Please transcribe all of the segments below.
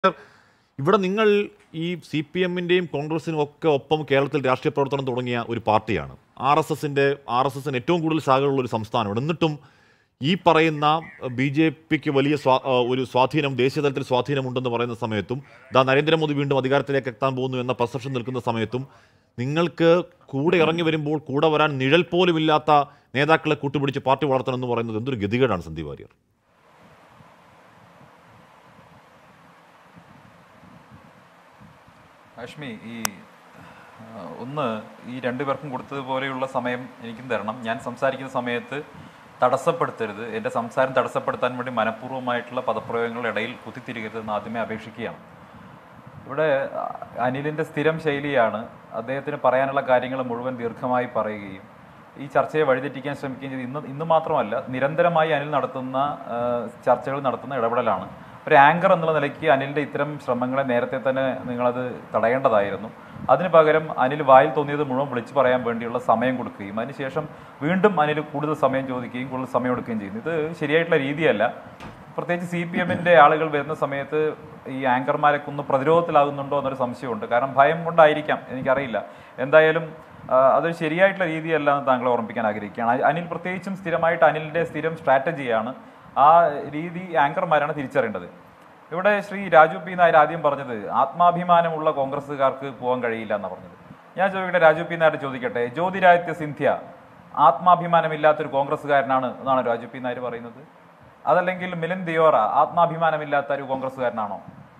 ഇവിടെ നിങ്ങൾ ഈ സി പി എമ്മിൻ്റെയും കോൺഗ്രസിനും ഒക്കെ ഒപ്പം കേരളത്തിൽ രാഷ്ട്രീയ പ്രവർത്തനം തുടങ്ങിയ ഒരു പാർട്ടിയാണ് ആർ എസ് എസിൻ്റെ ആർ എസ് എസിന് ഏറ്റവും കൂടുതൽ ശാഖകളുള്ള ഒരു സംസ്ഥാനമാണ് എന്നിട്ടും ഈ പറയുന്ന ബി ജെ പിക്ക് വലിയ സ്വാ ആ, ഒരു സ്വാധീനം ദേശീയ തലത്തിൽ സ്വാധീനമുണ്ടെന്ന് പറയുന്ന സമയത്തും ദാ നരേന്ദ്രമോദി വീണ്ടും അധികാരത്തിലേക്ക് എത്താൻ പോകുന്നു എന്ന പെർസെപ്ഷൻ നിൽക്കുന്ന സമയത്തും നിങ്ങൾക്ക് കൂടെ ഇറങ്ങി വരുമ്പോൾ കൂടെ വരാൻ നിഴൽ പോലും ഇല്ലാത്ത നേതാക്കളെ കൂട്ടുപിടിച്ച് പാർട്ടി വളർത്തണം എന്ന് പറയുന്നത് എന്തൊരു ഗതികേടാണ് സന്ദീപ് വാര്യർ അഷ്മി ഈ ആ, ഒന്ന് ഈ രണ്ടുപേർക്കും കൊടുത്തതുപോലെയുള്ള സമയം എനിക്കും തരണം ഞാൻ സംസാരിക്കുന്ന സമയത്ത് തടസ്സപ്പെടുത്തരുത് എൻ്റെ സംസാരം തടസ്സപ്പെടുത്താൻ വേണ്ടി മനഃപൂർവ്വമായിട്ടുള്ള പദപ്രയോഗങ്ങളുടെ ഇടയിൽ കുത്തിത്തിരിക്കരുതെന്ന് ആദ്യമേ അപേക്ഷിക്കുകയാണ് ഇവിടെ ആ, അനിലിൻ്റെ സ്ഥിരം ശൈലിയാണ് അദ്ദേഹത്തിന് പറയാനുള്ള കാര്യങ്ങൾ മുഴുവൻ ദീർഘമായി പറയുകയും ഈ ചർച്ചയെ വഴിതെറ്റിക്കാൻ ശ്രമിക്കുകയും ചെയ്ത് ഇന്ന് ഇന്ന് മാത്രമല്ല നിരന്തരമായി അനിൽ നടത്തുന്ന ആ, ചർച്ചകൾ നടത്തുന്ന ഇടപെടലാണ് ഒരു ആങ്കർ എന്നുള്ള നിലയ്ക്ക് അനിലിൻ്റെ ഇത്തരം ശ്രമങ്ങളെ നേരത്തെ തന്നെ നിങ്ങളത് തടയേണ്ടതായിരുന്നു അതിന് പകരം അനിൽ വായിൽ തോന്നിയത് മുഴുവൻ വിളിച്ചു പറയാൻ വേണ്ടിയുള്ള സമയം കൊടുക്കുകയും അതിനുശേഷം വീണ്ടും അനിൽ കൂടുതൽ സമയം ചോദിക്കുകയും കൂടുതൽ സമയം എടുക്കുകയും ചെയ്യുന്നു ഇത് ശരിയായിട്ടുള്ള രീതിയല്ല പ്രത്യേകിച്ച് സി പി എമ്മിന്റെ ആളുകൾ വരുന്ന സമയത്ത് ഈ ആങ്കർമാരൊക്കെ ഒന്ന് പ്രതിരോധത്തിലാകുന്നുണ്ടോ എന്നൊരു സംശയമുണ്ട് കാരണം ഭയം കൊണ്ടായിരിക്കാം എനിക്കറിയില്ല എന്തായാലും ആ, അതൊരു ശരിയായിട്ടുള്ള രീതിയല്ല എന്ന് താങ്കളെ ഓർമ്മിപ്പിക്കാൻ ആഗ്രഹിക്കുകയാണ് അ- അനിൽ പ്രത്യേകിച്ചും സ്ഥിരമായിട്ട് അനിലിന്റെ സ്ഥിരം സ്ട്രാറ്റജിയാണ് ആ രീതി ആങ്കർമാരാണ് തിരിച്ചറിയേണ്ടത് ഇവിടെ ശ്രീ രാജു പി നായർ ആദ്യം പറഞ്ഞത് ആത്മാഭിമാനമുള്ള കോൺഗ്രസ്സുകാർക്ക് പോകാൻ കഴിയില്ല എന്നാണ് പറഞ്ഞത് ഞാൻ ചോദിക്കട്ടെ രാജു പി നായർ ചോദിക്കട്ടെ ജ്യോതിരാദിത്യ സിന്ധ്യ ആത്മാഭിമാനമില്ലാത്തൊരു കോൺഗ്രസ്സുകാരനാണ് എന്നാണ് രാജു പി നായർ പറയുന്നത് അതല്ലെങ്കിൽ മിലൻ ദിയോറ ആത്മാഭിമാനമില്ലാത്ത ഒരു കോൺഗ്രസ്സുകാരനാണോ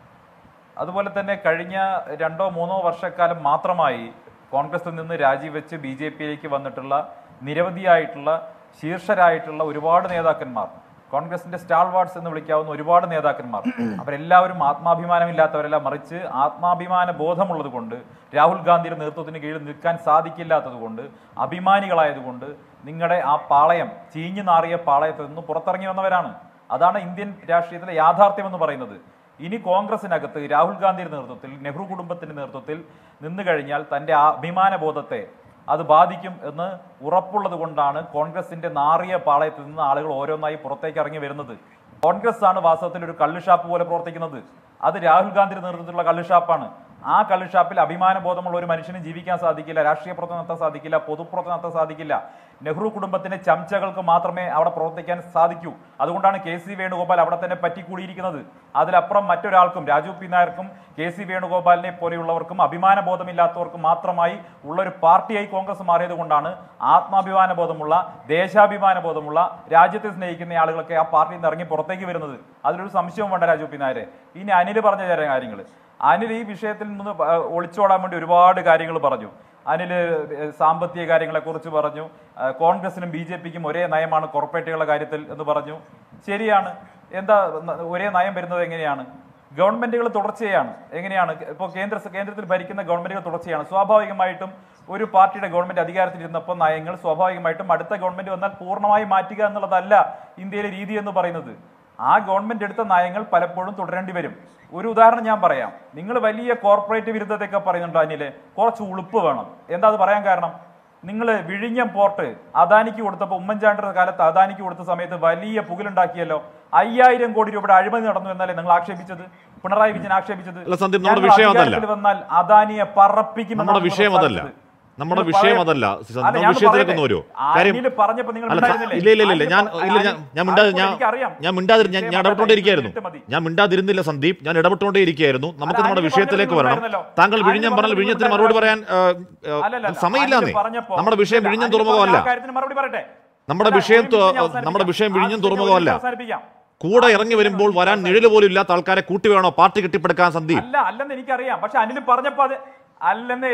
അതുപോലെ തന്നെ കഴിഞ്ഞ രണ്ടോ മൂന്നോ വർഷക്കാലം മാത്രമായി കോൺഗ്രസിൽ നിന്ന് രാജിവെച്ച് ബി ജെ പിയിലേക്ക് വന്നിട്ടുള്ള നിരവധിയായിട്ടുള്ള ശീർഷരായിട്ടുള്ള ഒരുപാട് നേതാക്കന്മാർ കോൺഗ്രസിന്റെ സ്റ്റാൾ വാർഡ്സ് എന്ന് വിളിക്കാവുന്ന ഒരുപാട് നേതാക്കന്മാർ അവരെല്ലാവരും ആത്മാഭിമാനമില്ലാത്തവരല്ല മറിച്ച് ആത്മാഭിമാന ബോധമുള്ളത് കൊണ്ട് രാഹുൽ ഗാന്ധിയുടെ നേതൃത്വത്തിന് കീഴിൽ നിൽക്കാൻ സാധിക്കില്ലാത്തത് കൊണ്ട് അഭിമാനികളായതുകൊണ്ട് നിങ്ങളുടെ ആ പാളയം ചീഞ്ഞു നാറിയ പാളയത്തിൽ നിന്ന് പുറത്തിറങ്ങി വന്നവരാണ് അതാണ് ഇന്ത്യൻ രാഷ്ട്രീയത്തിലെ യാഥാർത്ഥ്യം എന്ന് പറയുന്നത് ഇനി കോൺഗ്രസിനകത്ത് രാഹുൽ ഗാന്ധിയുടെ നേതൃത്വത്തിൽ നെഹ്റു കുടുംബത്തിന്റെ നേതൃത്വത്തിൽ നിന്നു കഴിഞ്ഞാൽ തന്റെ ആ അഭിമാന ബോധത്തെ അത് ബാധിക്കും എന്ന് ഉറപ്പുള്ളത് കൊണ്ടാണ് കോൺഗ്രസിന്റെ നാറിയ പാളയത്തിൽ നിന്ന് ആളുകൾ ഓരോന്നായി പുറത്തേക്ക് ഇറങ്ങി വരുന്നത് കോൺഗ്രസ് ആണ് വാസ്തവത്തിൽ ഒരു കള്ളുഷാപ്പ് പോലെ പ്രവർത്തിക്കുന്നത് അത് രാഹുൽ ഗാന്ധിയുടെ നേതൃത്വത്തിലുള്ള കള്ളുഷാപ്പാണ് ആ കള്ളുഷാപ്പിൽ അഭിമാന ബോധമുള്ള ഒരു മനുഷ്യന് ജീവിക്കാൻ സാധിക്കില്ല രാഷ്ട്രീയ പ്രവർത്തനം നടത്താൻ സാധിക്കില്ല പൊതുപ്രവർത്തനം നടത്താൻ സാധിക്കില്ല നെഹ്റു കുടുംബത്തിന്റെ ചംച്ചകൾക്ക് മാത്രമേ അവിടെ പ്രവർത്തിക്കാൻ സാധിക്കൂ അതുകൊണ്ടാണ് കെ സി വേണുഗോപാൽ അവിടെ തന്നെ പറ്റിക്കൂടിയിരിക്കുന്നത് അതിലപ്പുറം മറ്റൊരാൾക്കും രാജു പി നായർക്കും കെ സി വേണുഗോപാലിനെ പോലെയുള്ളവർക്കും അഭിമാന ബോധമില്ലാത്തവർക്കും മാത്രമായി ഉള്ള ഒരു പാർട്ടിയായി കോൺഗ്രസ് മാറിയത് കൊണ്ടാണ് ആത്മാഭിമാന ബോധമുള്ള ദേശാഭിമാന ബോധമുള്ള രാജ്യത്തെ സ്നേഹിക്കുന്ന ആളുകളൊക്കെ ആ പാർട്ടിയിൽ നിന്ന് ഇറങ്ങി പുറത്തേക്ക് വരുന്നത് അതിലൊരു സംശയവും വേണ്ട രാജു പി നായരെ ഇനി അനിൽ പറഞ്ഞ ചില കാര്യങ്ങൾ അനിൽ ഈ വിഷയത്തിൽ നിന്ന് പ- ഒളിച്ചോടാൻ വേണ്ടി ഒരുപാട് കാര്യങ്ങൾ പറഞ്ഞു അനിൽ ഏഹ്, സാമ്പത്തിക കാര്യങ്ങളെ കുറിച്ച് പറഞ്ഞു ആ, കോൺഗ്രസിനും ബി ജെ പിക്കും ഒരേ നയമാണ് കോർപ്പറേറ്റുകളുടെ കാര്യത്തിൽ എന്ന് പറഞ്ഞു ശരിയാണ് എന്താ ന- ഒരേ നയം വരുന്നത് എങ്ങനെയാണ് ഗവൺമെന്റുകൾ തുടർച്ചയാണ് എങ്ങനെയാണ് ഇപ്പോൾ കേന്ദ്ര കേന്ദ്രത്തിൽ ഭരിക്കുന്ന ഗവൺമെന്റുകൾ തുടർച്ചയാണ് സ്വാഭാവികമായിട്ടും ഒരു പാർട്ടിയുടെ ഗവൺമെന്റ് അധികാരത്തിലിരുന്നപ്പോൾ നയങ്ങൾ സ്വാഭാവികമായിട്ടും അടുത്ത ഗവൺമെന്റ് വന്നാൽ പൂർണ്ണമായി മാറ്റുക എന്നുള്ളതല്ല ഇന്ത്യയിലെ രീതി എന്ന് പറയുന്നത് ആ ഗവൺമെന്റ് എടുത്ത നയങ്ങൾ പലപ്പോഴും തുടരേണ്ടി വരും ഒരു ഉദാഹരണം ഞാൻ പറയാം നിങ്ങൾ വലിയ കോർപ്പറേറ്റ് വിരുദ്ധതയൊക്കെ പറയുന്നുണ്ട് അനിലെ കുറച്ച് ഉളുപ്പ് വേണം എന്താ അത് പറയാൻ കാരണം നിങ്ങൾ വിഴിഞ്ഞം പോർട്ട് അദാനിക്ക് കൊടുത്തപ്പോൾ ഉമ്മൻചാണ്ടിയുടെ കാലത്ത് അദാനിക്ക് കൊടുത്ത സമയത്ത് വലിയ പുകലുണ്ടാക്കിയല്ലോ അയ്യായിരം കോടി രൂപയുടെ അഴിമതി നടന്നു എന്നല്ലേ നിങ്ങൾ ആക്ഷേപിച്ചത് പിണറായി വിജയൻ ആക്ഷേപിച്ചത് അല്ല, സന്ദീപ്, നമ്മുടെ ഞങ്ങൾ വിഷയം അതല്ല. അധികാരത്തിൽ വന്നാൽ അദാനിയെ പറപ്പിക്കുമെന്നാണ് നമ്മുടെ നിങ്ങൾ വിഷയം അതല്ല പ്രസ്താവിച്ചത്. നമ്മുടെ നിങ്ങൾ വിഷയം പറയ- അതല്ല അല്ല, നമ്മുടെ ഞാൻ വിഷയത്തിലേക്ക് പറയട്ടെ. ഒന്ന് വരൂ കാര്യം അനിൽ പറഞ്ഞപ്പോൾ നിങ്ങൾ അല്ല മിണ്ടായിരുന്നില്ലേ? ഇല്ല ഇല്ല ഇല്ല ഇല്ല ഞാൻ അനിൽ ഇല്ല ഞാൻ ഞാൻ മിണ്ടാ അനിൽ ഞാൻ എനിക്കറിയാം. ഞാൻ മിണ്ടാതിരി ഞാൻ ഞാൻ വിഷയം ഇടപെട്ടുകൊണ്ടേയിരിക്കുകയായിരുന്നു അതല്ല, ഇത് ഞാൻ മിണ്ടാതിരുന്നില്ല സന്ദീപ് ഞാൻ ഇടപെട്ടുകൊണ്ടേ ഇരിക്കുകയായിരുന്നു നമുക്ക് അല്ല, നമ്മുടെ അനിൽ വിഷയത്തിലേക്ക് പറഞ്ഞത് വരണം ഉണ്ടായിരുന്നല്ലോ. താങ്കൾ അനിൽ വിഴിഞ്ഞം പറഞ്ഞാൽ പറഞ്ഞത് വിഴിഞ്ഞത്തിന് മറുപടി പറയാൻ ആ, ആ, അല്ലല്ല, സമയമില്ലാന്നേ അനിൽ പറഞ്ഞപ്പോ- നമ്മുടെ വിഷയം ഇല്ല, വിഴിഞ്ഞം അനിൽ തുറമുഖമല്ല പറഞ്ഞ ആ കാര്യത്തിന് മറുപടി പറയട്ടെ. നമ്മുടെ അല്ല, വിഷയം ഒരു മിനിറ്റ് ഞാൻ തു- നമ്മുടെ വിഷയം അവസാനിപ്പിക്കാം. വിഴിഞ്ഞം ആ വിഷയം തുറമുഖമല്ല അവസാനിപ്പിക്കാം. കൂടെ ഇറങ്ങി വരുമ്പോൾ വരാൻ നിഴല് പോലും ഇല്ലാത്ത ആൾക്കാരെ കൂട്ടി വേണോ പാർട്ടി കെട്ടിപ്പടുക്കാൻ സന്ദീപ് അല്ല അല്ലെന്ന് എനിക്കറിയാം പക്ഷെ അനിൽ പറഞ്ഞപ്പോ അത് അല്ലെന്നേ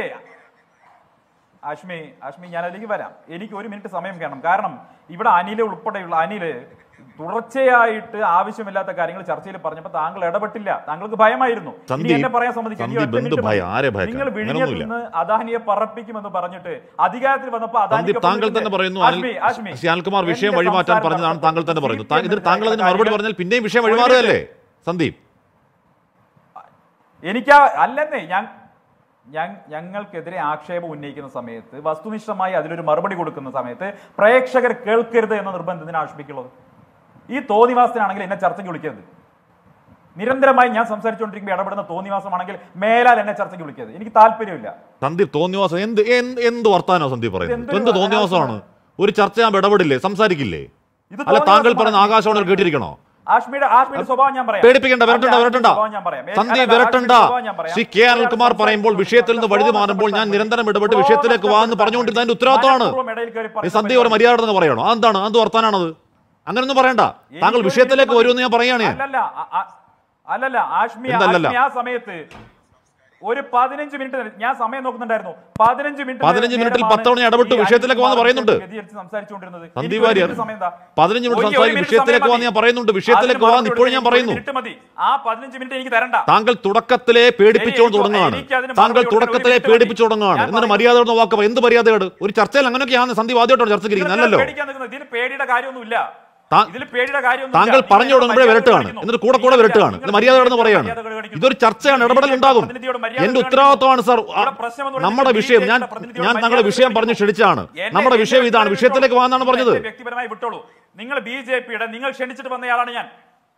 അഷ്മി അഷ്മി ഞാൻ അതിലേക്ക് വരാം എനിക്ക് ഒരു മിനിറ്റ് സമയം വേണം കാരണം ഇവിടെ അനില് ഉൾപ്പെടെയുള്ള അനില് തുടർച്ചയായിട്ട് ആവശ്യമില്ലാത്ത കാര്യങ്ങൾ ചർച്ചയിൽ പറഞ്ഞപ്പോൾ താങ്കൾ ഇടപെട്ടില്ല താങ്കൾക്ക് ഭയമായിരുന്നു ഇനി സന്ദീപ്, എന്നെ പറയാൻ സമ്മതിക്കും ഇനി സന്ദീപ് ഒറ്റ എന്ത് മിനിറ്റ് ഭയം? മതി. ആരെ ഭയക്കാൻ? നിങ്ങൾ വിഴിഞ്ഞത്തിൽ അങ്ങനെയൊന്നുമില്ല. നിന്ന് അദാനിയെ പറപ്പിക്കുമെന്ന് പറഞ്ഞിട്ട് അധികാരത്തിൽ വന്നപ്പോൾ സന്ദീപ് താങ്കൾ തന്നെ പറയുന്നു അനിൽ അഷ്മി, അഷ്മി, ശ്രീ അനിൽകുമാർ വിഷയം എന്റെ വഴിമാറ്റാൻ സംസാരം പറഞ്ഞതാണ് താങ്കൾ തന്നെ പറയുന്നു താ- ഇതിന് CPM താങ്കൾ അതിന് മറുപടി പറഞ്ഞാൽ പിന്നെയും വിഷയം വഴിമാറുകയല്ലേ സന്ദീപ് എനിക്ക് ആ- അല്ലെന്നേ ഞാൻ ഞാൻ- ഞങ്ങൾക്കെതിരെ ആക്ഷേപം ഉന്നയിക്കുന്ന സമയത്ത് വസ്തുനിഷ്ഠമായി അതിലൊരു മറുപടി കൊടുക്കുന്ന സമയത്ത് പ്രേക്ഷകർ കേൾക്കരുത് എന്ന നിർബന്ധത്തിന് ആക്ഷേപിക്കുള്ളത് ഈ തോന്നിവാസത്തിനാണെങ്കിൽ എന്നെ ചർച്ചയ്ക്ക് വിളിക്കരുത് നിരന്തരമായി ഞാൻ സംസാരിച്ചുകൊണ്ടിരിക്കുമ്പോൾ ഇടപെടുന്ന തോന്നിവാസമാണെങ്കിൽ മേലാൽ എന്നെ ചർച്ചയ്ക്ക് വിളിക്കരുത് എനിക്ക് താല്പര്യമില്ല സന്ദീപ് തോന്നിവാസം എന്ത് എന്ത് എന്ത് വർത്താനോ സന്ദീപ് പറയുന്നത് എന്തൊരു എന്ത് തോന്നിവാസമാണ് ഒരു ചർച്ച ഞാൻ ഇടപെടില്ലേ സംസാരിക്കില്ലേ ഇത് അല്ല താങ്കൾ തോന്നിവാസമാണ്. പറഞ്ഞ ആകാശവാണിയിൽ കേട്ടിരിക്കണോ ആഷ്മിയുടെ ആഷ്മിയുടെ സ്വഭാവം ഞാൻ പറയാം പേടിപ്പിക്കണ്ട വിരട്ടണ്ട ആഷ്മിയുടെ വിരട്ടണ്ട സ്വഭാവം ഞാൻ പറയാം. സന്ദീപ് അല്ല, വിരട്ടണ്ട ആഷ്മിയുടെ സ്വഭാവം ഞാൻ പറയാം. ശ്രീ കെ അനിൽകുമാർ പറയുമ്പോൾ വിഷയത്തിൽ നിന്ന് വഴുതി മാറുമ്പോൾ ഞാൻ നിരന്തരം ഇടപെട്ട് വിഷയത്തിലേക്ക് വാ എന്ന് പറഞ്ഞുകൊണ്ടിരുന്നതിന്റെ ഉത്തരവാദിത്തമാണ് മനഃപൂർവ്വം ഇടയിൽ കയറി ഈ പറയുന്ന സന്ദീപ് ഒരു മര്യാദ എന്ന് പറയണോ അതെന്താണ് അത് വർത്താനാണത് അങ്ങനൊന്നും പറയണ്ട താങ്കൾ എനിക്കൊരു വിഷയത്തിലേക്ക് മിനിറ്റ് വരുമെന്ന് ഞാൻ പറയാണ് ഞാൻ അല്ലല്ല അ- അ- അല്ലല്ല ആഷ്മി എന്തല്ലല്ല? ആഷ്മി ആ സമയത്ത് ഒരു പതിനഞ്ച് മിനിറ്റ് നേരം- ഞാൻ സമയം നോക്കുന്നുണ്ടായിരുന്നു പതിനഞ്ച് മിനിറ്റ് പതിനഞ്ച് നേരമാണ് മിനിറ്റിൽ പത്ത് തവണ ഇടപെട്ട് ഈ വിഷയത്തിലേക്ക് വന്ന് അനിൽകുമാർ പറയുന്നുണ്ട്. ഗതികേട് സംസാരിച്ചുകൊണ്ടിരുന്നത്. സന്ദീപ് എനിക്ക് ഒരു വാര്യർ മിനിറ്റ് സമയം താ. പതിനഞ്ച് മിനിറ്റ് ഒരു- ഒരു സംസാരിക്കും മിനിറ്റ് വിഷയത്തിലേക്ക് സമയം വന്ന് ഞാൻ മതി. പറയുന്നുണ്ട് വിഷയത്തിലേക്ക് അതിന് വാ മറുപടി ഇപ്പോഴും ഞാൻ കൊടുക്കാൻ പറയുന്നു ഒരു മിനിറ്റ് മതി ആ പതിനഞ്ച് മിനിറ്റ് എനിക്ക് തരണ്ട താങ്കൾ തുടക്കത്തിലെ പേടിപ്പിച്ചുകൊണ്ട് എനിക്ക് തുടങ്ങുകയാണ് അതിന് താങ്കൾ മറുപടി കൊടുക്കാൻ തുടക്കത്തിലെ ഒരു മിനിറ്റ് പേടിപ്പിച്ചു മതി. തുടങ്ങുകയാണ് ഞാൻ എന്നിട്ട് പറയുന്നു. മര്യാദ വാക്ക് പറയും. എന്ത് മര്യാദയോട് ഒരു ചർച്ചയിൽ അങ്ങനെയൊക്കെയാണ് സന്ദീപ് ആദ്യമായിട്ടാണ് ചർച്ചയ്ക്ക് ഇരിക്കുന്നത് ഇതിൽ അല്ലല്ലോ പേടിക്കാൻ നിൽക്കുന്നത് ഇതിൽ പേടിയുടെ കാര്യമൊന്നുമില്ല താ- ഇതിൽ പേടിയുടെ കാര്യമൊന്നും താങ്കൾ പറഞ്ഞു തുടങ്ങുമ്പോഴേ വിരട്ടുകയാണ് എന്നിട്ട് കൂടെ കൂടെ വിരട്ടുകയാണ് ഇത് മര്യാദയോടെന്ന് പറയാണ് ഇതൊരു ചർച്ചയാണ് ഇടപെടൽ ഉണ്ടാകും എന്റെ ഉത്തരവാദിത്തമാണ് സാർ ആ, നമ്മുടെ വിഷയം ഞാൻ ഞാൻ താങ്കളുടെ വിഷയം പറഞ്ഞു ക്ഷണിച്ചാണ് നമ്മുടെ വിഷയം ഇതാണ് വിഷയത്തിലേക്ക് വാന്നാണ് പറഞ്ഞത് എന്നെ വ്യക്തിപരമായി വിട്ടോളൂ നിങ്ങൾ ബി ജെ പിയുടെ നിങ്ങൾ ക്ഷണിച്ചിട്ട് വന്നയാളാണ് ഞാൻ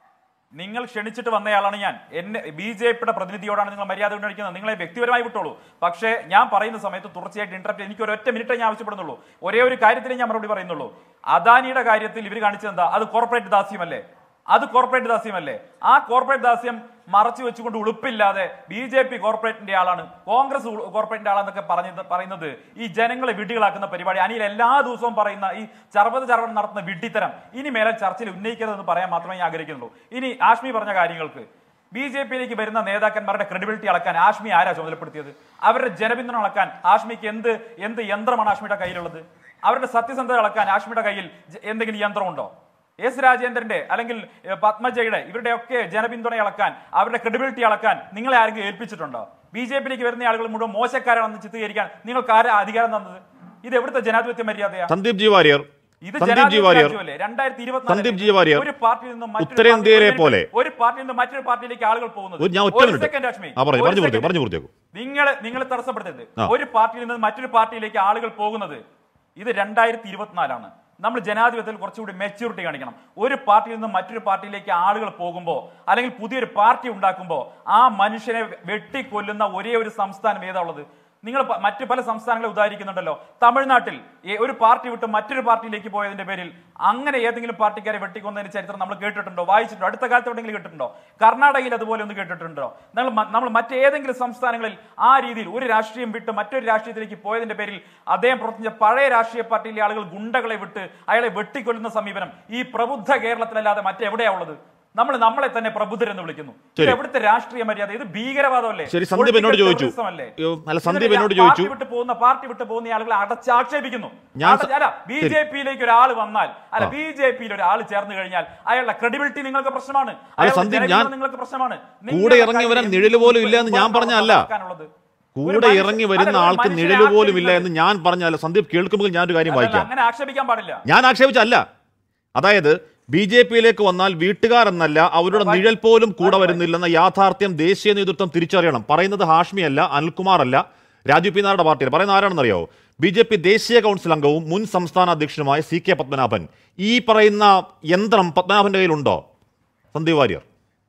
നിങ്ങൾ ക്ഷണിച്ചിട്ട് വന്നയാളാണ് ഞാൻ എന്നെ ബി ജെ പിയുടെ പ്രതിനിധിയോടാണ് നിങ്ങൾ മര്യാദ കൊണ്ടിരിക്കുന്നത് നിങ്ങളെ വ്യക്തിപരമായി വിട്ടോളൂ പക്ഷേ ഞാൻ പറയുന്ന സമയത്ത് തുടർച്ചയായിട്ട് ഇന്റർപ്റ്റ് എനിക്ക് ഒരു ഒറ്റ മിനിറ്റേ ഞാൻ ആവശ്യപ്പെടുന്നുള്ളൂ ഒരേ ഒരു കാര്യത്തിലേ ഞാൻ മറുപടി പറയുന്നുള്ളൂ അദാനിയുടെ കാര്യത്തിൽ ഇവർ കാണിച്ചത് എന്താ അത് കോർപ്പറേറ്റ് ദാസ്യമല്ലേ അത് കോർപ്പറേറ്റ് ദാസ്യമല്ലേ ആ കോർപ്പറേറ്റ് ദാസ്യം മറച്ചു വെച്ചുകൊണ്ട് ഉളുപ്പില്ലാതെ ബി ജെ പി കോർപ്പറേറ്റിന്റെ ആളാണ് കോൺഗ്രസ് ഉ- കോർപ്പറേറ്റിന്റെ ആളാന്നൊക്കെ പറഞ്ഞത് പറയുന്നത് ഈ ജനങ്ങളെ വിഡ്ഢികളാക്കുന്ന പരിപാടി അനിൽ എല്ലാ ദിവസവും പറയുന്ന ഈ ചർവത ചർവണം നടത്തുന്ന വിഡ്ഢിത്തരം ഇനി മേലെ ചർച്ചയിൽ ഉന്നയിക്കരുതെന്ന് പറയാൻ മാത്രമേ ഞാൻ ആഗ്രഹിക്കുന്നുള്ളൂ ഇനി ആഷ്മി പറഞ്ഞ കാര്യങ്ങൾക്ക് ബി ജെ പിയിലേക്ക് വരുന്ന നേതാക്കന്മാരുടെ ക്രെഡിബിലിറ്റി അളക്കാൻ ആഷ്മി ആരാ ചുമതലപ്പെടുത്തിയത് അവരുടെ ജനപിന്തുണ അളക്കാൻ ആഷ്മിക്ക് എന്ത് എന്ത് യന്ത്രമാണ് ആഷ്മിയുടെ കയ്യിലുള്ളത് അവരുടെ സത്യസന്ധത അളക്കാൻ ആഷ്മിയുടെ കയ്യിൽ ജ- എന്തെങ്കിലും യന്ത്രമുണ്ടോ എസ് രാജേന്ദ്രന്റെ അല്ലെങ്കിൽ ഏഹ്, പത്മജയുടെ ഇവരുടെ ഒക്കെ ജനപിന്തുണ അളക്കാൻ അവരുടെ ക്രെഡിബിലിറ്റി അളക്കാൻ നിങ്ങളെ ആരെങ്കിലും ഏൽപ്പിച്ചിട്ടുണ്ടോ ബി ജെ പിയിലേക്ക് വരുന്ന ആളുകൾ മുഴുവൻ മോശക്കാരാണെന്ന് ചിത്രീകരിക്കാൻ നിങ്ങൾക്ക് ആരാ അധികാരം തന്നത് ഇത് എവിടുത്തെ ജനാധിപത്യ മര്യാദയാ സന്ദീപ് ജി വാര്യർ ഇത് സന്ദീപ് ജി ജനാധിപത്യ വാര്യർ രാജ്യമല്ലേ? രണ്ടായിരത്തി ഇരുപത്തിനാലിൽ സന്ദീപ് ജി വാര്യർ ഒരു പാർട്ടിയിൽ നിന്നും മറ്റൊരു ഉത്തരേന്ത്യയിലെ പാർട്ടിയിലേക്ക് പോലെ ഒരു പാർട്ടിയിൽ നിന്ന് മറ്റൊരു പാർട്ടിയിലേക്ക് ആളുകൾ പോകുന്നത് ഒരു- ഞാൻ ഒറ്റ ഒരു മിനിറ്റ് second, അശ്മി. ആ പറഞ്ഞു ഒരു പറഞ്ഞു പൂർത്തിയാക്കും second. പറഞ്ഞു പൂർത്തിയാക്കും നിങ്ങൾ നിങ്ങൾ തടസ്സപ്പെടുത്തരുത് ആ. ഒരു പാർട്ടിയിൽ നിന്ന് മറ്റൊരു പാർട്ടിയിലേക്ക് ആളുകൾ പോകുന്നത് ഇത് രണ്ടായിരത്തി ഇരുപത്തിനാലാണ് നമ്മൾ ജനാധിപത്യത്തിൽ കുറച്ചുകൂടി മെച്യൂരിറ്റി കാണിക്കണം ഒരു പാർട്ടിയിൽ നിന്ന് മറ്റൊരു പാർട്ടിയിലേക്ക് ആളുകൾ പോകുമ്പോൾ അല്ലെങ്കിൽ പുതിയൊരു പാർട്ടി ഉണ്ടാക്കുമ്പോൾ ആ മനുഷ്യനെ വെട്ടിക്കൊല്ലുന്ന ഒരേ ഒരു സംസ്ഥാനം ഏതാ ഉള്ളത് നിങ്ങൾ പ- മറ്റു പല സംസ്ഥാനങ്ങളെ ഉദാഹരിക്കുന്നുണ്ടല്ലോ തമിഴ്നാട്ടിൽ ഏ- ഒരു പാർട്ടി വിട്ട് മറ്റൊരു പാർട്ടിയിലേക്ക് പോയതിന്റെ പേരിൽ അങ്ങനെ ഏതെങ്കിലും പാർട്ടിക്കാരെ വെട്ടിക്കൊന്നതിന് ചരിത്രം നമ്മൾ കേട്ടിട്ടുണ്ടോ വായിച്ചിട്ടുണ്ടോ അടുത്ത കാലത്ത് എവിടെയെങ്കിലും കേട്ടിട്ടുണ്ടോ കർണാടകയിൽ അതുപോലെ ഒന്ന് കേട്ടിട്ടുണ്ടോ നമ്മൾ മ- നമ്മൾ മറ്റേതെങ്കിലും സംസ്ഥാനങ്ങളിൽ ആ രീതിയിൽ ഒരു രാഷ്ട്രീയം വിട്ട് മറ്റൊരു രാഷ്ട്രീയത്തിലേക്ക് പോയതിന്റെ പേരിൽ അദ്ദേഹം പ്രവർത്തിച്ച പഴയ രാഷ്ട്രീയ പാർട്ടിയിലെ ആളുകൾ ഗുണ്ടകളെ വിട്ട് അയാളെ വെട്ടിക്കൊല്ലുന്ന സമീപനം ഈ പ്രബുദ്ധ കേരളത്തിലല്ലാതെ മറ്റെവിടെയാ ഉള്ളത് നമ്മൾ നമ്മളെ തന്നെ പ്രബുദ്ധരെന്ന് വിളിക്കുന്നു ഇത് ശരി. എവിടുത്തെ രാഷ്ട്രീയ മര്യാദ ഇത് ഭീകരവാദമല്ലേ ശരി, സന്ദീപ് എന്നോട് Political ചോദിച്ചു. terrorism അല്ലേ? അയ്യോ, അല്ല, സന്ദീപ് ഇതിൽ എന്നോട് പാർട്ടി ചോദിച്ചു. വിട്ട് പോകുന്ന പാർട്ടി വിട്ട് പോകുന്ന ആളുകളെ അടച്ചാക്ഷേപിക്കുന്നു ഞാൻ സ- അടച്ച- അല്ല ബി ശരി. ജെ പിയിലേക്ക് ഒരാൾ വന്നാൽ അല്ല ആ. ബി ജെ പിയിൽ ഒരാൾ ചേർന്ന് കഴിഞ്ഞാൽ അയാളുടെ ക്രെഡിബിലിറ്റി നിങ്ങൾക്ക് പ്രശ്നമാണ് അല്ല, അയാളുടെ സന്ദീപ്, ജനപിന്തുണ ഞാൻ നിങ്ങൾക്ക് പ്രശ്നമാണ് കൂടെ നിങ്ങളുടെ ഇറങ്ങി വരാൻ കാര്യം നിഴല് പോലും ഇല്ല എന്ന് ഞാൻ എന്തുകൊണ്ടാണ് പറഞ്ഞതല്ല. നടക്കാനുള്ളത്? ഒരു കൂടെ മനുഷ്യൻ- ഇറങ്ങി അല്ല, വരുന്ന ഒരു ആൾക്ക് മനുഷ്യനെ നിഴല് പോലും ഇല്ല എന്ന് ആക്ഷേപിക്കുന്നത് ഞാൻ പറഞ്ഞല്ല സന്ദീപ് കേൾക്കുമ്പോൾ ഞാനൊരു കാര്യം അതല്ല, വായിക്കാം അങ്ങനെ ആക്ഷേപിക്കാൻ പാടില്ല ഞാൻ ആക്ഷേപിച്ചല്ല അതായത് ബി ജെ പിയിലേക്ക് വന്നാൽ വീട്ടുകാർ എന്നല്ല അവരുടെ വായി- നിഴൽ പോലും കൂടെ വായി- വരുന്നില്ലെന്ന യാഥാർത്ഥ്യം ദേശീയ നേതൃത്വം തിരിച്ചറിയണം പറയുന്നത് ഹാഷ്മി അല്ല അനിൽകുമാർ അല്ല രാജു പി നായരുടെ പാർട്ടിയിൽ പറയുന്ന ആരാണെന്നറിയോ ബി ജെ പി ദേശീയ കൗൺസിൽ അംഗവും മുൻ സംസ്ഥാന അധ്യക്ഷനുമായ സി കെ പത്മനാഭൻ ഈ പറയുന്ന യന്ത്രം പത്മനാഭന്റെ കയ്യിലുണ്ടോ സന്ദീപ് വാര്യർ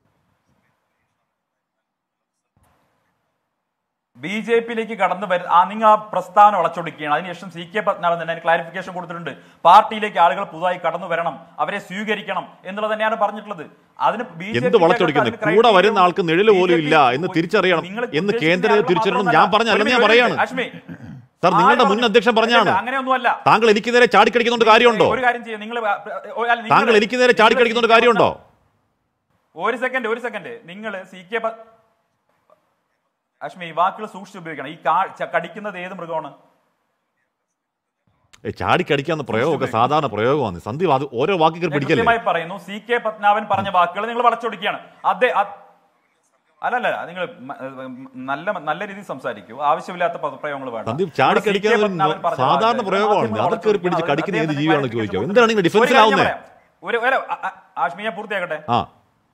ബി ജെ പിയിലേക്ക് കടന്നു വരുന്ന ആ നിങ്ങൾ ആ പ്രസ്താവന വളച്ചൊടുക്കുകയാണ് അതിനുശേഷം സി കെ പത്മനാഭൻ തന്നെ അതിന് ക്ലാരിഫിക്കേഷൻ കൊടുത്തിട്ടുണ്ട് പാർട്ടിയിലേക്ക് ആളുകൾ പുതുതായി കടന്നു വരണം അവരെ സ്വീകരിക്കണം എന്നുള്ളത് തന്നെയാണ് പറഞ്ഞിട്ടുള്ളത് അതിന് ബി ജെ എന്ത് വളച്ചൊടിക്കുന്നത് കൂടെ വരുന്ന ആൾക്ക് നിഴല് പോലും ഇല്ല എന്ന് തിരിച്ചറിയണം എന്ന് കേന്ദ്ര തിരിച്ചറിയണം ഞാൻ പറഞ്ഞ അല്ലെന്ന് ഞാൻ പറയാണ് അശ്മി സാർ നിങ്ങളുടെ മുൻ അധ്യക്ഷൻ പറഞ്ഞാണ് അങ്ങനെയൊന്നുമല്ല താങ്കൾ എനിക്ക് നേരെ ചാടിക്കടിക്കുന്നുണ്ട് കാര്യമുണ്ടോ ഒരു കാര്യം ചെയ്യാം നിങ്ങൾ താങ്കൾ എനിക്ക് നേരെ ചാടിക്കടിക്കുന്നുണ്ട് കാര്യമുണ്ടോ ഒരു സെക്കൻഡ് ഒരു സെക്കൻഡ് നിങ്ങൾ സി കെ അശ്മി ഈ വാക്കുകൾ സൂക്ഷിച്ച് ഉപയോഗിക്കണം ഈ കാ- ച- കടിക്കുന്നത് ഏത് മൃഗമാണ് ഏ, ചാടിക്കടിക്കാവുന്ന പ്രയോഗമൊക്കെ സാധാരണ പ്രയോഗമാണ് സന്ദീപ് അത് ഓരോ വാക്കിൽ ഞാൻ പിടിക്കല്ലേ കൃത്യമായി പറയുന്നു സി കെ പത്മനാഭൻ പറഞ്ഞ വാക്കുകൾ നിങ്ങൾ വളച്ചൊടിക്കുകയാണ് അതെ അത്- അല്ലല്ല നിങ്ങൾ മ- ഉം, നല്ല നല്ല രീതിയിൽ സംസാരിക്കൂ ആവശ്യമില്ലാത്ത പദപ്രയോഗങ്ങൾ വേണ്ട സന്ദീപ് ചാടിക്കടിക്കാൻ സി കെ ഒരു പത്മനാഭൻ പറഞ്ഞ സാധാരണ വാക്കുകൾ പ്രയോഗമാണ് മാധ്യമങ്ങൾ അതൊക്കെ ഒരു പിടിച്ച് വളച്ചൊടിക്കുകയാണ്. കടിക്കുന്ന ഏത് അദ്ദേഹം ജീവിയാണെന്ന് clarification ചോദിക്കുക കൊടുത്തു. എന്താണ് നിങ്ങൾ ഒരു കാര്യം ഡിഫൻസിലാവുന്നേ പറയാം. ഒരു അല്ല, അ- അ- ആഷ്മി ഞാൻ പൂർത്തിയാക്കട്ടെ ആ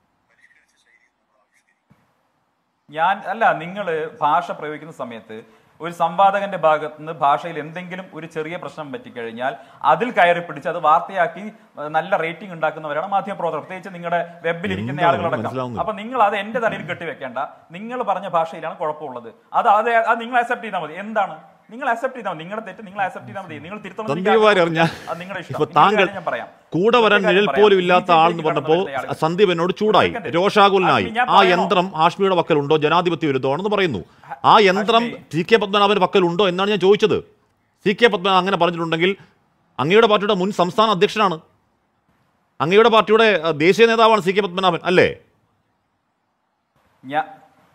ഞാൻ അല്ല നിങ്ങൾ ഭാഷ പ്രയോഗിക്കുന്ന സമയത്ത് ഒരു സംവാദകന്റെ ഭാഗത്ത് നിന്ന് ഭാഷയിൽ എന്തെങ്കിലും ഒരു ചെറിയ പ്രശ്നം പറ്റിക്കഴിഞ്ഞാൽ അതിൽ കയറി പിടിച്ച് അത് വാർത്തയാക്കി ഏഹ്, നല്ല റേറ്റിംഗ് ഉണ്ടാക്കുന്നവരാണ് മാധ്യമപ്രവർത്തകർ പ്രത്യേകിച്ച് നിങ്ങളുടെ വെബിൽ ഇരിക്കുന്ന എന്താണ് ആളുകളടക്കം മനസ്സിലാവുന്നില്ല. അപ്പൊ നിങ്ങൾ അത് എന്റെ തലയിൽ കെട്ടിവെക്കേണ്ട നിങ്ങൾ പറഞ്ഞ ഭാഷയിലാണ് കുഴപ്പമുള്ളത് അത് അത് അത് നിങ്ങൾ അക്സെപ്റ്റ് ചെയ്താൽ മതി എന്താണ് നിങ്ങൾ അക്സെപ്റ്റ് ചെയ്താൽ മതി നിങ്ങളുടെ തെറ്റ് നിങ്ങൾ അക്സെപ്റ്റ് ചെയ്താൽ മതി നിങ്ങൾ തിരുത്തണം എന്ന് എനിക്ക് സന്ദീപ് വാര്യർ ഞാൻ അത് നിങ്ങളുടെ ഇഷ്ടം ഇപ്പൊ ഇനി ഒരു താങ്കൾ കാര്യം ഞാൻ പറയാം കൂടെ വരാൻ ഒറ്റ കാര്യം നിഴൽ പറയാം. പോലും ഇല്ലാത്ത BJP ആളെന്ന് പറഞ്ഞപ്പോ കടന്നു വരുന്ന ആളുകൾ. സന്ദീപ് എന്നോട് ചൂടായി second. രോഷാകുലനായി ആഷ്മി, ഞാൻ ആ പറയണോ? യന്ത്രം ആഷ്മിയുടെ പക്കലുണ്ടോ ജനാധിപത്യ വിരുദ്ധമാണെന്ന് പറയുന്നു ആ യന്ത്രം സി കെ പത്മനാഭന്റെ പക്കലുണ്ടോ എന്നാണ് ഞാൻ ചോദിച്ചത് സി കെ പത്മനാഭൻ അങ്ങനെ പറഞ്ഞിട്ടുണ്ടെങ്കിൽ അങ്ങയുടെ പാർട്ടിയുടെ മുൻ സംസ്ഥാന അധ്യക്ഷനാണ് അങ്ങയുടെ പാർട്ടിയുടെ അഹ്, ദേശീയ നേതാവാണ് സി കെ പത്മനാഭൻ അല്ലേ ഞാൻ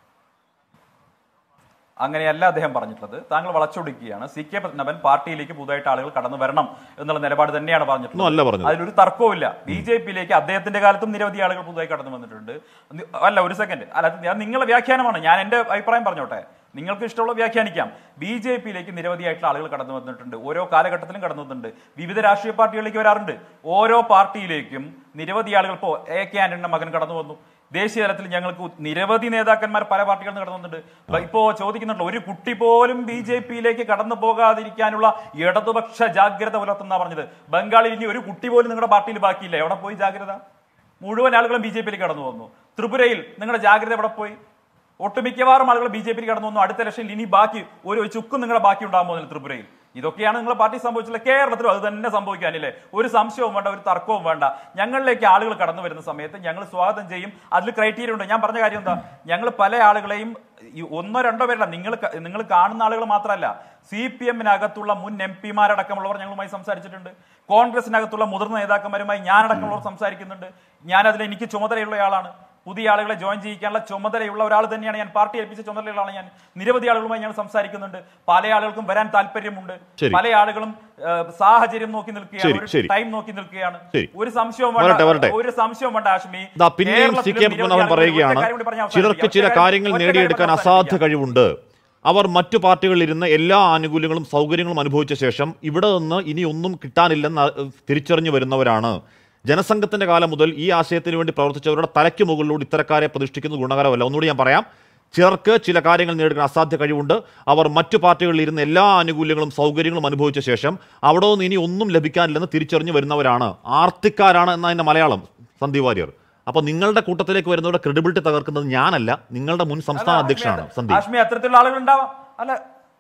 അങ്ങനെയല്ല അദ്ദേഹം പറഞ്ഞിട്ടുള്ളത് താങ്കൾ വളച്ചൊടുക്കുകയാണ് സി കെ പത്മനാഭൻ പാർട്ടിയിലേക്ക് പുതുതായിട്ട് ആളുകൾ കടന്നു വരണം എന്നുള്ള നിലപാട് തന്നെയാണ് ഒന്നും പറഞ്ഞിട്ടുള്ളത് അല്ല പറഞ്ഞത് അതിലൊരു തർക്കവുമില്ല ബി ജെ പിയിലേക്ക് അദ്ദേഹത്തിന്റെ കാലത്തും നിരവധി ആളുകൾ പുതുതായി കടന്നു വന്നിട്ടുണ്ട് നി- അല്ല ഒരു സെക്കൻഡ് അല്ല അത് ഞാൻ നിങ്ങളുടെ വ്യാഖ്യാനമാണ് ഞാൻ എന്റെ അഭിപ്രായം പറഞ്ഞോട്ടെ നിങ്ങൾക്ക് ഇഷ്ടമുള്ള വ്യാഖ്യാനിക്കാം ബി ജെ പിയിലേക്ക് നിരവധിയായിട്ടുള്ള ആളുകൾ കടന്നു വന്നിട്ടുണ്ട് ഓരോ കാലഘട്ടത്തിലും കടന്നു വന്നിട്ടുണ്ട് വിവിധ രാഷ്ട്രീയ പാർട്ടികളിലേക്ക് വരാറുണ്ട് ഓരോ പാർട്ടിയിലേക്കും നിരവധി ആളുകൾ ഇപ്പോൾ എ കെ ആന്റണിയുടെ മകൻ കടന്നു വന്നു ദേശീയ തലത്തിൽ ഞങ്ങൾക്ക് നിരവധി നേതാക്കന്മാർ പല പാർട്ടികളിൽ നിന്ന് കടന്നു വന്നിട്ടുണ്ട് ഇപ്പോ ചോദിക്കുന്നുണ്ട് ഒരു കുട്ടി പോലും ബി ജെ പിയിലേക്ക് കടന്നു പോകാതിരിക്കാനുള്ള ഇടതുപക്ഷ ജാഗ്രത പുലർത്തുന്ന പറഞ്ഞത് ബംഗാളിൽ ഇനി ഒരു കുട്ടി പോലും നിങ്ങളുടെ പാർട്ടിയിൽ ബാക്കിയില്ല എവിടെ പോയി ജാഗ്രത മുഴുവൻ ആളുകളും ബി ജെ പിയിലേക്ക് കടന്നു വന്നു ത്രിപുരയിൽ നിങ്ങളുടെ ജാഗ്രത എവിടെ പോയി ഒട്ടുമിക്കവാറും ആളുകൾ ബി ജെ പിയിൽ കടന്നു വന്നു അടുത്ത ഇലക്ഷനിൽ ഇനി ബാക്കി ഒരു ചുക്കും നിങ്ങളുടെ ബാക്കി ഉണ്ടാകാൻ പോകുന്നില്ല ത്രിപുരയിൽ ഇതൊക്കെയാണ് നിങ്ങളുടെ പാർട്ടി സംഭവിച്ചിട്ടുള്ളത് കേരളത്തിലും അത് തന്നെ സംഭവിക്കാനില്ലേ ഒരു സംശയവും വേണ്ട ഒരു തർക്കവും വേണ്ട ഞങ്ങളിലേക്ക് ആളുകൾ കടന്നു വരുന്ന സമയത്ത് ഞങ്ങൾ സ്വാഗതം ചെയ്യും അതിൽ ക്രൈറ്റീരിയ ഉണ്ട് ഞാൻ പറഞ്ഞ കാര്യം എന്താ ഞങ്ങൾ പല ആളുകളെയും ഈ ഒന്നോ രണ്ടോ പേരല്ല നിങ്ങൾ ക- നിങ്ങൾ കാണുന്ന ആളുകൾ മാത്രമല്ല സി പി എമ്മിനകത്തുള്ള മുൻ എം പിമാരടക്കമുള്ളവർ ഞങ്ങളുമായി സംസാരിച്ചിട്ടുണ്ട് കോൺഗ്രസിനകത്തുള്ള മുതിർന്ന നേതാക്കന്മാരുമായി ഞാനടക്കമുള്ളവർ സംസാരിക്കുന്നുണ്ട് ഞാൻ അതിൽ എനിക്ക് ചുമതലയുള്ള ആളാണ് പുതിയ ആളുകളെ ജോയിൻ ചെയ്യിക്കാനുള്ള ചുമതലയുള്ള ഒരാൾ തന്നെയാണ് ഞാൻ പാർട്ടി ഏൽപ്പിച്ച ചുമതലയുള്ള ആളാണ് ഞാൻ നിരവധി ആളുകളുമായി ഞങ്ങൾ സംസാരിക്കുന്നുണ്ട് പല ആളുകൾക്കും വരാൻ താല്പര്യമുണ്ട് ശരി. പല ആളുകളും ഏഹ്, സാഹചര്യം നോക്കി നിൽക്കുകയാണ് ശരി, ഒരു ശരി. ടൈം നോക്കി നിൽക്കുകയാണ് ശരി. ഒരു സംശയവും വരട്ടെ, വരട്ടെ. വേണ്ട ഒരു സംശയവും വേണ്ട ആഷ്മി ദാ പിന്നെയും സി കെ കേരളത്തിലും പത്മനാഭൻ നിരവധി ആളുകൾ പറയുകയാണ് ഒറ്റ കാര്യം കൂടി പറഞ്ഞ് ചിലർക്ക് അവസാനിപ്പിക്കാം. ചില ഒറ്റ കാര്യം- കാര്യങ്ങൾ ഒറ്റ കാര്യം നേടിയെടുക്കാൻ പറഞ്ഞ് അസാധ്യ അവസാനിപ്പിക്കാം. കഴിവുണ്ട് അവർ മറ്റു പാർട്ടികളിലിരുന്ന് എല്ലാ ആനുകൂല്യങ്ങളും സൗകര്യങ്ങളും അനുഭവിച്ച ശേഷം ഇവിടെ നിന്ന് ഇനി ഒന്നും കിട്ടാനില്ലെന്ന് അ- തിരിച്ചറിഞ്ഞു വരുന്നവരാണ് ജനസംഘത്തിന്റെ കാലം മുതൽ ഈ ആശയത്തിന് വേണ്ടി പ്രവർത്തിച്ചവരുടെ തലയ്ക്ക് മുകളിലൂടെ ഇത്തരക്കാരെ പ്രതിഷ്ഠിക്കുന്നത് ഗുണകരമല്ല ഒന്നുകൂടി ഞാൻ പറയാം ചിലർക്ക് ചില കാര്യങ്ങൾ നേടുന്ന അസാധ്യ കഴിവുണ്ട് അവർ മറ്റു പാർട്ടികളിൽ ഇരുന്ന് എല്ലാ ആനുകൂല്യങ്ങളും സൗകര്യങ്ങളും അനുഭവിച്ച ശേഷം അവിടെ നിന്ന് ഇനി ഒന്നും ലഭിക്കാനില്ലെന്ന് തിരിച്ചറിഞ്ഞു വരുന്നവരാണ് ആർത്തിക്കാരാണ് എന്നതിന്റെ മലയാളം സന്ദീപ് വാര്യർ അപ്പൊ നിങ്ങളുടെ കൂട്ടത്തിലേക്ക് വരുന്നവരുടെ ക്രെഡിബിലിറ്റി തകർക്കുന്നത് ഞാനല്ല നിങ്ങളുടെ മുൻ സംസ്ഥാന അല്ല, അധ്യക്ഷനാണ് ആഷ്മി, സന്ദീപ് ആഷ്മി അത്തരത്തിലുള്ള ആളുകൾ ഉണ്ടാവാം അല്ല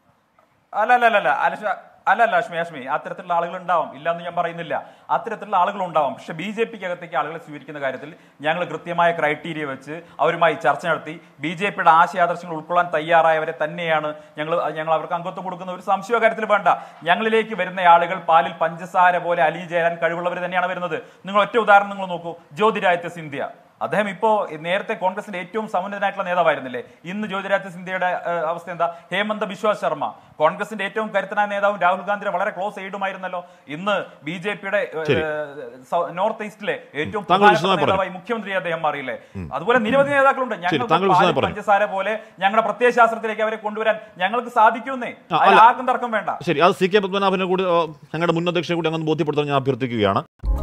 അല്ല അല്ല അല്ല അല്ല അലശ- അല്ല അല്ല അശ്മി അശ്മി അത്തരത്തിലുള്ള ആളുകൾ ഉണ്ടാവാം ഇല്ലാന്ന് ഞാൻ പറയുന്നില്ല അത്തരത്തിലുള്ള ആളുകൾ ഉണ്ടാവാം പക്ഷെ ബി ജെ പിക്ക് അകത്തേക്ക് ആളുകളെ സ്വീകരിക്കുന്ന കാര്യത്തിൽ ഞങ്ങൾ കൃത്യമായ ക്രൈറ്റീരിയ വെച്ച് അവരുമായി ചർച്ച നടത്തി ബി ജെ പിയുടെ ആശയാദർശങ്ങൾ ഉൾക്കൊള്ളാൻ തയ്യാറായവരെ തന്നെയാണ് ഞങ്ങൾ ഞങ്ങൾ അവർക്ക് അംഗത്വം കൊടുക്കുന്ന ഒരു സംശയ കാര്യത്തിൽ വേണ്ട ഞങ്ങളിലേക്ക് വരുന്ന ആളുകൾ പാലിൽ പഞ്ചസാര പോലെ അലിഞ്ഞു ചേരാൻ കഴിവുള്ളവർ തന്നെയാണ് വരുന്നത് നിങ്ങൾ ഒറ്റ ഉദാഹരണം നിങ്ങൾ നോക്കൂ ജ്യോതിരാദിത്യ സിന്ധ്യ അദ്ദേഹം ഇപ്പോ നേരത്തെ കോൺഗ്രസിന്റെ ഏറ്റവും സമുന്നതനായിട്ടുള്ള നേതാവായിരുന്നില്ലേ ഇന്ന് ജ്യോതിരാദിത്യ സിന്ധ്യയുടെ ഏഹ്, അവസ്ഥ എന്താ ഹേമന്ത ബിശ്വാസ് ശർമ്മ കോൺഗ്രസിന്റെ ഏറ്റവും കരുത്തനായ നേതാവും രാഹുൽ ഗാന്ധിയുടെ വളരെ ക്ലോസ് എയ്ഡുമായിരുന്നല്ലോ ഇന്ന് ബി ജെ പിയുടെ ശരി. നോർത്ത് ഈസ്റ്റിലെ ഏറ്റവും താങ്കൾ പ്രധാനപ്പെട്ട വിശദമായി പറയൂ. നേതാവായി മുഖ്യമന്ത്രി അദ്ദേഹം മാറിയില്ലേ അതുപോലെ നിരവധി നേതാക്കളുണ്ട് ഞങ്ങൾക്ക് താങ്കൾ പാലിൽ വിശദമായി പറയൂ. പഞ്ചസാര പോലെ ഞങ്ങളുടെ പ്രത്യയശാസ്ത്രത്തിലേക്ക് അവരെ കൊണ്ടുവരാൻ ഞങ്ങൾക്ക് സാധിക്കുമെന്നേ ആ, അതിൽ അല്ല. ആർക്കും തർക്കം വേണ്ട ശരി അത് സി കെ പത്മനാഭനെ കൂടി ആ, ഞങ്ങളുടെ മുൻ അധ്യക്ഷനെ കൂടി അങ്ങനെ ബോധ്യപ്പെടുത്താൻ ഞാൻ അഭ്യർത്ഥിക്കുകയാണ്